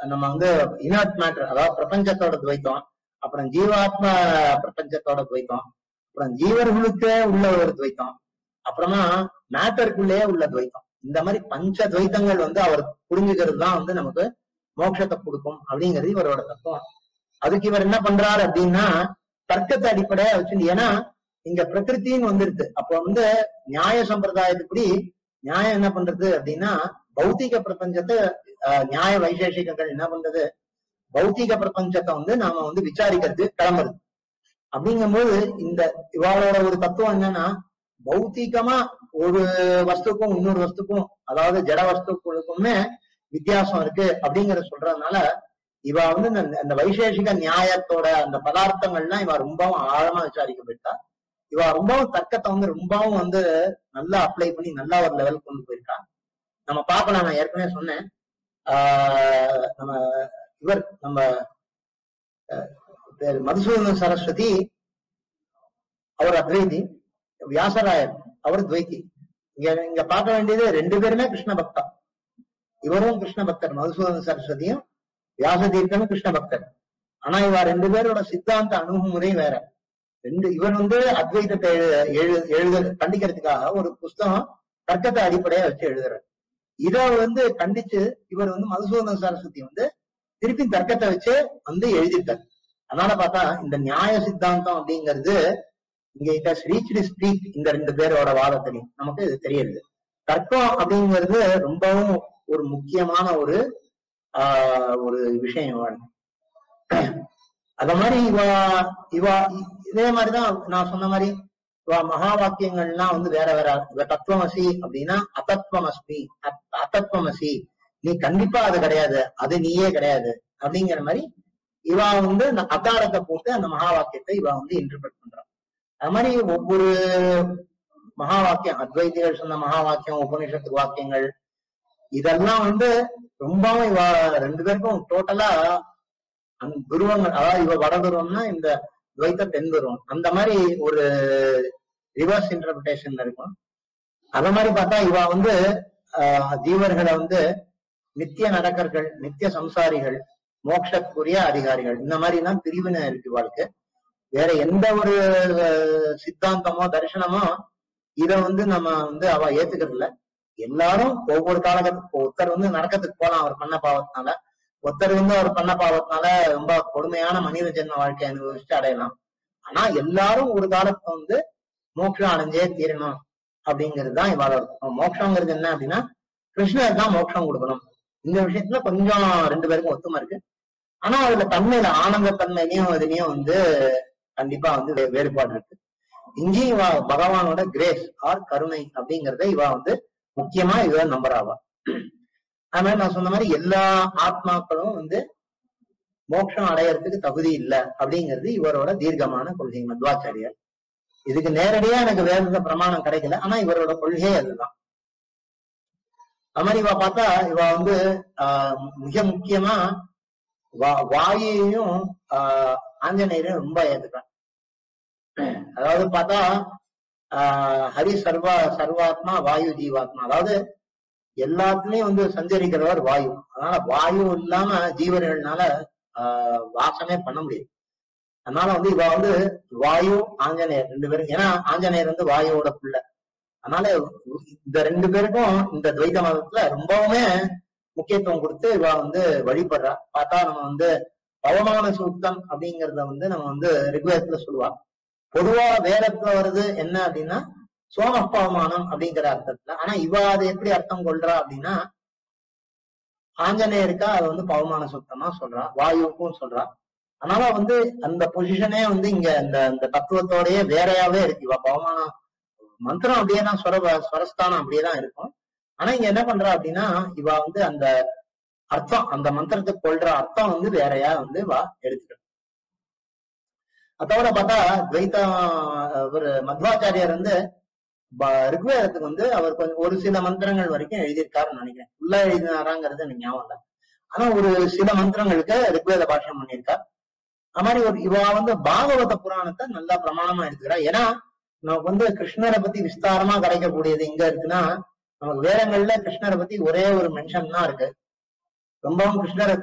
நம்ம வந்து inert matter அதாவது பிரபஞ்சத்தோட துவைத்தம் அப்புறம் ஜீவாத்ம பிரபஞ்சத்தோட துவைத்தம் அப்புறம் ஜீவர்களுக்கே உள்ள ஒரு துவைத்தம் அப்புறமா மேட்டருக்குள்ளேயே உள்ள துவைத்தம் இந்த மாதிரி பஞ்ச துவைத்தங்கள் வந்து அவர் புரிஞ்சுக்கிறது தான் வந்து நமக்கு மோட்சத்தை கொடுக்கும் அப்படிங்கிறது இவரோட தத்துவம் அதுக்கு இவர் என்ன பண்றாரு அப்படின்னா தர்க்கத்தை அடிப்படையா வச்சு ஏன்னா இங்க பிரகிருத்தின்னு வந்துருது அப்போ வந்து நியாய சம்பிரதாயத்துப்படி நியாயம் என்ன பண்றது அப்படின்னா பௌத்திக பிரபஞ்சத்தை ஆஹ், நியாய வைசேஷிகங்கள் என்ன பண்றது பௌத்திக பிரபஞ்சத்தை வந்து நாம வந்து விசாரிக்கிறது கிளம்புறது அப்படிங்கும்போது இந்த இவாளோட ஒரு தத்துவம் என்னன்னா பௌத்திகமா ஒரு வஸ்துக்கும் இன்னொரு வஸ்துக்கும் அதாவது ஜட வஸ்துக்களுக்குமே வித்தியாசம் இருக்கு அப்படிங்கறத சொல்றதுனால இவ வந்து இந்த- இந்த வைசேஷிக நியாயத்தோட அந்த பதார்த்தங்கள்லாம் இவ ரொம்பவும் ஆழமா விசாரிக்க போயிருக்கா இவ ரொம்பவும் தர்க்கத்தை வந்து ரொம்பவும் வந்து நல்லா அப்ளை பண்ணி நல்லா ஒரு லெவல் கொண்டு போயிருக்கா நம்ம பார்க்கலாம் நான் ஏற்கனவே சொன்னேன் ஆஹ் நம்ம இவர் நம்ம அஹ், பேரு மதுசூதன சரஸ்வதி அவர் அத்வைதி வியாசராயர் அவர் துவைத்தி இங்க இங்க பார்க்க வேண்டியது ரெண்டு பேருமே கிருஷ்ண பக்தா இவரும் கிருஷ்ண பக்தர் மதுசூதன சரஸ்வதியும் வியாசதீர்க்கனும் கிருஷ்ண பக்தர் ஆனா இவ ரெண்டு பேரோட சித்தாந்த அணுகுமுறை வேற ரெண்டு இவர் வந்து அத்வைதத்தை எழு- எழு எழுத கண்டிக்கிறதுக்காக ஒரு புஸ்தகம் தர்க்கத்தை அடிப்படையா வச்சு எழுதுறாரு இத வந்து கண்டிச்சு இவர் வந்து மதுசூதன சரஸ்வதி வந்து திருப்பி தர்க்கத்தை வச்சு வந்து எழுதிட்டார் அதனால பார்த்தா இந்த நியாய சித்தாந்தம் அப்படிங்கிறது இங்க இட் ஹஸ் ரீச்டு ஸ்பீக் இந்த ரெண்டு பேரோட வாதத்திலையும் நமக்கு இது தெரியுது தர்க்கம் அப்படிங்கிறது ரொம்பவும் ஒரு முக்கியமான ஒரு ஆஹ் ஒரு விஷயம் வாழ்க்கை அத மாதிரி இவா இவா இ- இதே மாதிரிதான் நான் சொன்ன மாதிரி இவா மகா வாக்கியங்கள்லாம் வந்து வேற வேற இவ தத்துவமசி அப்படின்னா அதத்வமஸ்மி அத்- அதத்வமசி நீ கண்டிப்பா அது கிடையாது அது நீயே கிடையாது அப்படிங்கிற மாதிரி இவா வந்து அந்த அகாரத்தை போட்டு அந்த மகா வாக்கியத்தை இவா வந்து இன்டர்பிரட் பண்றான் அது மாதிரி ஒவ்வொரு மகா வாக்கியம் அத்வைதிகள் சொன்ன மகா வாக்கியம் உபனிஷத்து வாக்கியங்கள் இதெல்லாம் வந்து ரொம்பவும் இவ ரெண்டு பேருக்கும் டோட்டலா அந்த துருவங்கள் அதாவது இவ வட துருவம்னா இந்த துவைத்த தென் துருவம் அந்த மாதிரி ஒரு ரிவர்ஸ் இன்டர்பிரேஷன்ல இருக்கும் அத மாதிரி பார்த்தா இவ வந்து ஆஹ், ஜீவர்களை வந்து நித்திய நடக்கர்கள் நித்திய சம்சாரிகள் மோட்சத்துக்குரிய அதிகாரிகள் இந்த மாதிரி எல்லாம் பிரிவினை இருக்கு வாழ்க்கை வேற எந்த ஒரு அஹ், சித்தாந்தமோ தரிசனமோ இத வந்து நம்ம வந்து அவ ஏத்துக்கிறது இல்ல எல்லாரும் ஒவ்வொரு காலகட்டத்துக்கு ஒருத்தர் வந்து நரக்கத்துக்கு போலாம் அவர் பண்ண பாவத்தினால ஒருத்தர் வந்து அவர் பண்ண பாவத்தினால ரொம்ப கொடுமையான மனித ஜென்ம வாழ்க்கை அனுபவிச்சுட்டு அடையலாம் ஆனா எல்லாரும் ஒரு காலத்துல வந்து மோட்சம் அடைஞ்சே தீரணும் அப்படிங்கிறது தான் இவாளோட தத்துவம். மோட்சங்கிறது என்ன அப்படின்னா கிருஷ்ணர் தான் மோட்சம் கொடுக்கணும் இந்த விஷயத்துல கொஞ்சம் ரெண்டு பேருக்கும் ஒத்துமை இருக்கு ஆனா அதுல தன்மையில ஆனந்த தன்மையிலையும் இதுலயும் வந்து கண்டிப்பா வந்து வே- வேறுபாடு இருக்கு இங்கேயும் இவ பகவானோட கிரேஸ் ஆர் கருணை அப்படிங்கறத இவ வந்து முக்கியமா இவ நம்புறாவா அது மாதிரி நான் சொன்ன மாதிரி எல்லா ஆத்மாக்களும் வந்து மோட்சம் அடையறதுக்கு தகுதி இல்ல அப்படிங்கிறது இவரோட தீர்க்கமான கொள்கை மத்வாச்சாரியர் இதுக்கு நேரடியா எனக்கு வேற பிரமாணம் கிடைக்கல ஆனா இவரோட கொள்கையே அதுதான் அது மாதிரி இவ பார்த்தா இவ வந்து ஆஹ் மிக முக்கியமா வா- வாயுவையும் ஆஹ் ஆஞ்சநேயரையும் ரொம்ப ஏத்துக்கிறான் அதாவது பார்த்தா ஆஹ் ஹரி சர்வா சர்வாத்மா வாயு ஜீவாத்மா அதாவது எல்லாத்துலயும் வந்து சஞ்சரிக்கிறவர் வாயு அதனால வாயு இல்லாம ஜீவர்கள்னால ஆஹ் வாசமே பண்ண முடியாது அதனால வந்து இவ வந்து வாயு ஆஞ்சநேயர் ரெண்டு பேரும் ஏன்னா ஆஞ்சநேயர் வந்து வாயுவோட பிள்ளை அதனால இந்த ரெண்டு பேருக்கும் இந்த துவைத மதத்துல ரொம்பவுமே முக்கியத்துவம் கொடுத்து இவ வந்து வழிபடுறா பார்த்தா நம்ம வந்து பவமான சூக்தம் அப்படிங்கறத வந்து நம்ம வந்து ரிக்வேதத்துல சொல்லுவா பொதுவா வேதத்துல வருது என்ன அப்படின்னா சோமப்பவமானம் அப்படிங்கிற அர்த்தத்துல ஆனா இவ அதை எப்படி அர்த்தம் கொள்றா அப்படின்னா ஆஞ்சநேயருக்கா அது வந்து பவமான சுத்தமா சொல்றா வாயுவுக்கும் சொல்றா அதனால வந்து அந்த பொசிஷனே வந்து இங்க இந்த இந்த தத்துவத்தோடயே வேறையாவே இருக்கு இவ பவமானம் மந்திரம் அப்படியே தான் ஸ்வர ஸ்வரஸ்தானம் அப்படியே தான் இருக்கும் ஆனா இங்க என்ன பண்றா அப்படின்னா இவ வந்து அந்த அர்த்தம் அந்த மந்திரத்துக்கு கொள்ற அர்த்தம் வந்து வேறையா வந்து வா எடுத்துக்கணும் அதோட பார்த்தா துவைத்தம் ஒரு மத்வாச்சாரியார் வந்து ப- ரிக்வேதத்துக்கு வந்து அவர் கொஞ்சம் ஒரு சில மந்திரங்கள் வரைக்கும் எழுதியிருக்காருன்னு நினைக்கிறேன் ஃபுல்லா எழுதினாராங்கிறது எனக்கு ஞாபகம் இல்லை ஆனா ஒரு சில மந்திரங்களுக்கு ரிக்வேத பாஷ்யம் பண்ணியிருக்கார் அது மாதிரி ஒரு இவ வந்து பாகவத புராணத்தை நல்லா பிரமாணமா எடுத்துக்கிறா ஏன்னா நமக்கு வந்து கிருஷ்ணரை பத்தி விஸ்தாரமா கிடைக்கக்கூடியது எங்க இருக்குன்னா நமக்கு வேதங்கள்ல கிருஷ்ணரை பத்தி ஒரே ஒரு மென்ஷன் தான் இருக்கு ரொம்பவும் கிருஷ்ணரை